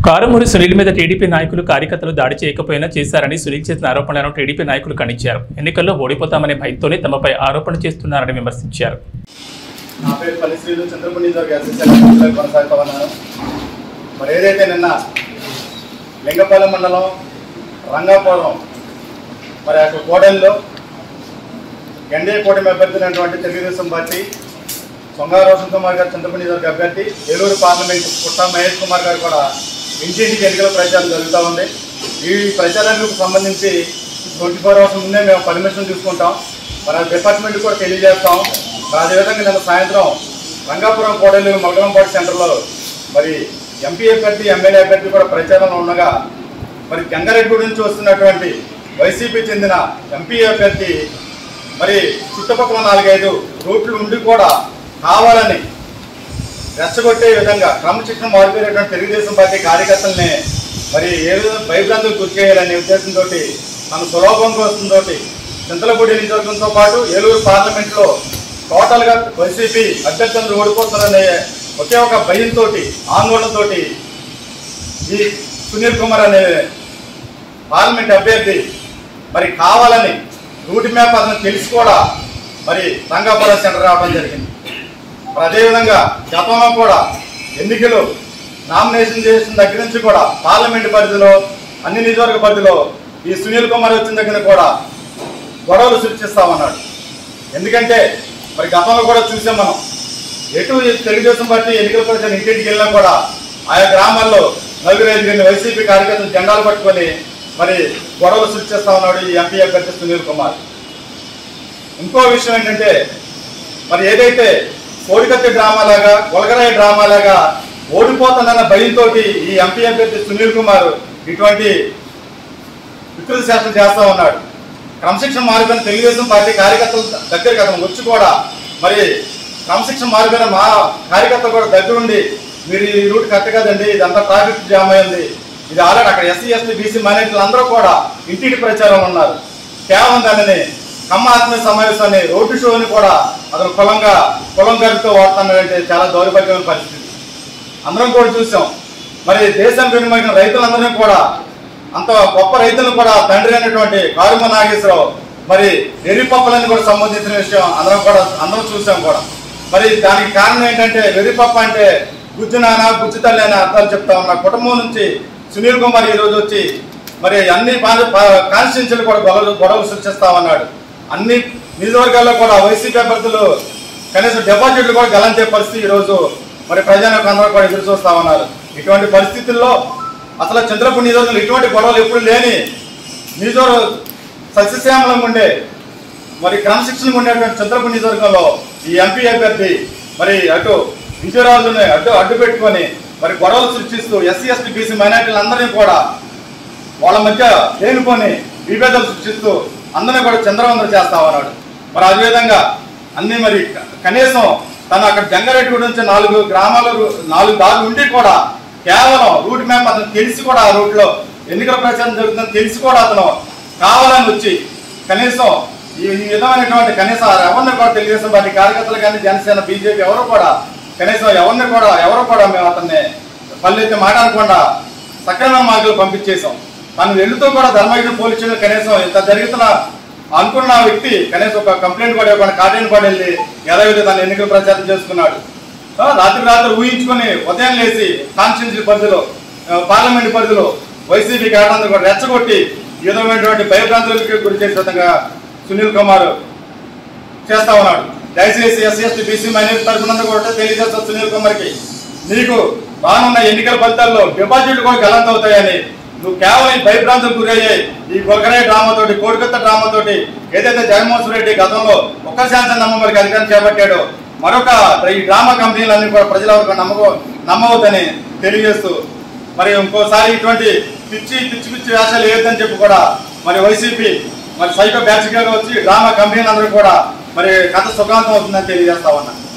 కారుమూరి సునీల్ మీద టీడీపీ నాయకులు కార్యకర్తలు దాడి చేయకపోయినా చేశారని సునీల్ చేసిన ఆరోపణలను టీడీపీ నాయకులు ఖండించారు ఎన్నికల్లో ఓడిపోతామనే భయంతోనే తమపై ఆరోపణ చేస్తున్నారని విమర్శించారు నా పేరు పల్లిశ్రీలు చంద్రపూడి నియోజకవర్గ ఎస్ఎస్ఎల్ అధ్యక్షులుగా కొనసాగుతా ఉన్నాను మరి ఏదైతే నిన్న లింగపాలెం మండలం రంగాపురం మరి అక్కడ కోడెల్లో ఎన్డీఏ కూటమి అభ్యర్థి అయినటువంటి తెలుగుదేశం పార్టీ సొంగా రోషన్ కుమార్ గారు చంద్రపూడి నియోజకవర్గ అభ్యర్థి ఏలూరు పార్లమెంట్ పుట్ట మహేష్ కుమార్ గారు కూడా ఇంటింటికి ఎన్నికల ప్రచారం జరుగుతూ ఉంది ఈ ప్రచారానికి సంబంధించి ట్వంటీ ఫోర్ అవర్స్ ముందే మేము పర్మిషన్ తీసుకుంటాం మన డిపార్ట్మెంట్ కూడా తెలియజేస్తాం మరి అదేవిధంగా నిన్న సాయంత్రం రంగాపురం కోడలు మొగలంపాటి సెంటర్లో మరి ఎంపీ అభ్యర్థి ఎమ్మెల్యే అభ్యర్థి కూడా ప్రచారంలో ఉండగా మరి గంగారెడ్డి నుంచి వస్తున్నటువంటి వైసీపీ చెందిన ఎంపీ అభ్యర్థి మరి చుట్టుపక్కల నాలుగైదు రూట్లు ఉండి కూడా కావాలని రెచ్చగొట్టే విధంగా క్రమశిక్షణ మారిపోయినటువంటి తెలుగుదేశం పార్టీ కార్యకర్తల్ని మరి ఏ విధంగా భయభ్రాంతులు గురి చేయాలనే ఉద్దేశంతో మన సులభంగా వస్తుందో చింతలపూడి నియోజకవర్గంతో పాటు ఏలూరు పార్లమెంట్లో టోటల్గా వైసీపీ అభ్యర్థులు ఓడిపోతున్నారనే ఒకే ఒక భయంతో ఆందోళనతో ఈ సునీల్ కుమార్ అనే పార్లమెంట్ అభ్యర్థి మరి కావాలని రూట్ మ్యాప్ అతను తెలిసి కూడా మరి రంగాపురం సెంటర్ రావడం జరిగింది మరి అదేవిధంగా గతంలో కూడా ఎన్నికలు నామినేషన్ చేసిన దగ్గర నుంచి కూడా పార్లమెంట్ పరిధిలో అన్ని నియోజకవర్గ పరిధిలో ఈ సునీల్ కుమార్ వచ్చిన దగ్గర కూడా గొడవలు సృష్టిస్తామన్నాడు ఎందుకంటే మరి గతంలో కూడా చూసాం మనం ఎటు ఈ తెలుగుదేశం పార్టీ ఎన్నికల పరిచయం ఇంటింటికి వెళ్ళినా కూడా ఆయా గ్రామాల్లో నలుగురు ఐదుగురిని వైసీపీ కార్యకర్తలు జెండాలు పట్టుకొని మరి గొడవలు సృష్టిస్తా ఉన్నాడు ఈ ఎంపీ అభ్యర్థి సునీల్ కుమార్ ఇంకో విషయం ఏంటంటే మరి ఏదైతే కోడికత్తి డ్రామా లాగా గొలగరాయి డ్రామా లాగా ఓడిపోతుందన్న భయంతో ఈ ఎంపీ అభ్యర్థి సునీల్ కుమార్ ఇటువంటి వికృతి శాసనం చేస్తా ఉన్నాడు క్రమశిక్షణ మారిపోయిన తెలుగుదేశం పార్టీ కార్యకర్తల దగ్గరికి అతను వచ్చి కూడా మరి క్రమశిక్షణ మారిపోయిన మా కార్యకర్తలు కూడా దగ్గరుండి మీరు ఈ రూట్ కరెక్ట్ కదండి ఇదంతా ట్రాఫిక్ జామ్ అయింది ఇది ఆల్రెడీ అక్కడ ఎస్సీ ఎస్టీ బీసీ మైనార్టీలు అందరూ కూడా ఇంటింటి ప్రచారం ఉన్నారు కేవలం దానిని కమ్మ ఆత్మీయ సమావేశాన్ని రోడ్డు షోని కూడా అతను కులంగా కులం గడితో వాడుతున్నాడంటే చాలా దౌర్భాగ్యమైన పరిస్థితి అందరం కూడా చూసాం మరి దేశానికి వెనుమైన రైతులందరినీ కూడా అంత గొప్ప రైతులను కూడా తండ్రి అయినటువంటి కారుమ నాగేశ్వరరావు మరి వెర్రిపప్పలని కూడా సంబంధించిన విషయం అందరం కూడా అందరం చూసాం కూడా మరి దానికి కారణం ఏంటంటే వెర్రిపప్ప అంటే గుజ్జు నాన్న గుజ్జు తల్లి అనే అర్థాలు చెప్తా ఉన్నా కుటుంబం నుంచి సునీల్ కుమార్ ఈ రోజు వచ్చి మరి అన్ని కాన్స్టిట్యూన్సీలు కూడా గొడవలు గొడవలు సృష్టిస్తా ఉన్నాడు అన్ని నియోజకవర్గాల్లో కూడా వైసీపీ అభ్యర్థులు కనీసం డిపాజిట్లు కూడా గలంతే పరిస్థితి ఈ రోజు మరి ప్రజలకు అందరూ కూడా ఎదురు చూస్తా ఉన్నారు ఇటువంటి పరిస్థితుల్లో అసలు చంద్రపూర్ నియోజకవర్గంలో ఇటువంటి గొడవలు ఎప్పుడు లేని నియోజకవర్గ సస్యశ్యామలంగా ఉండే మరి క్రమశిక్షణ ఉండేటువంటి చంద్రపూర్ నియోజకవర్గంలో ఈ ఎంపీ అభ్యర్థి మరి అటు విజయరాజుని అడ్డు అడ్డు పెట్టుకొని మరి గొడవలు సృష్టిస్తూ ఎస్సీ ఎస్టీ బీసీ మైనార్టీలందరినీ కూడా వాళ్ళ మధ్య లేనిపోని విభేదాలు సృష్టిస్తూ అందరినీ కూడా చంద్రవందన చేస్తా ఉన్నాడు మరి అదేవిధంగా అన్ని మరి క- కనీసం తను అక్కడ జంగారెడ్డి గురించి నాలుగు గ్రామాలు నాలుగు దారులు ఉండి కూడా కేవలం రూట్ మ్యాప్ అతను తెలిసి కూడా ఆ రూట్లో ఎన్నికల ప్రచారం జరుగుతుందని తెలిసి కూడా అతను కావాలని వచ్చి కనీసం ఈ ఈ విధమైనటువంటి కనీసం ఎవరిని కూడా తెలుగుదేశం పార్టీ కార్యకర్తలు కానీ జనసేన బీజేపీ ఎవరు కూడా కనీసం ఎవరిని కూడా ఎవరు కూడా మేము అతన్ని పల్లెత్తి మాట్లాడకుండా సక్రమ మార్గాలు పంపించేశాం తను వెళ్తూ కూడా ధర్మగిరి పోలీస్ స్టేషన్ కనీసం ఇంత జరుగుతున్న అనుకున్న వ్యక్తి కనీసం ఒక కంప్లైంట్ కూడా ఇవ్వకుండా కాటేని కూడా వెళ్ళి యథావిధి తన ఎన్నికల ప్రచారం చేసుకున్నాడు ఆ, రాత్రి రాత్రి ఊహించుకొని ఉదయం లేచి కాన్స్టిట్యూన్సీ పరిధిలో ఆ, పార్లమెంట్ పరిధిలో వైసీపీ కారణంగా కూడా రెచ్చగొట్టి ఈ విధమైనటువంటి భయభ్రాంతులకు గురి చేసే విధంగా సునీల్ కుమార్ చేస్తా ఉన్నాడు దయచేసి ఎస్సీ ఎస్టీ బీసీ మైనారిటీ తరఫున కూడా తెలియజేస్తా సునీల్ కుమార్కి నీకు రానున్న ఎన్నికల ఫలితాల్లో డిపాజిట్లు కూడా గలంత అవుతాయని నువ్వు కేవలం ఈ భయభ్రాంతులకు గురయ్యాయి ఈ గొలకరాయి డ్రామాతోటి కోడికొత్త డ్రామాతోటి ఏదైతే జగన్మోహన్ రెడ్డి గతంలో ఒక్క శాంతం నమ్మబడికి అధికారం చేపట్టాడో మరొక ఈ డ్రామా కంపెనీలన్నీ కూడా ప్రజల వరకు నమ్మకో నమ్మవద్దని తెలియజేస్తూ మరి ఇంకోసారి ఇటువంటి పిచ్చి పిచ్చి పిచ్చి వ్యాసాలు వేయొద్దని చెప్పి కూడా మరి వైసీపీ మరి సైకో బ్యాచ్ వచ్చి డ్రామా కంపెనీలందరూ కూడా మరి కథ సుఖాంతం అవుతుందని తెలియజేస్తా ఉన్నా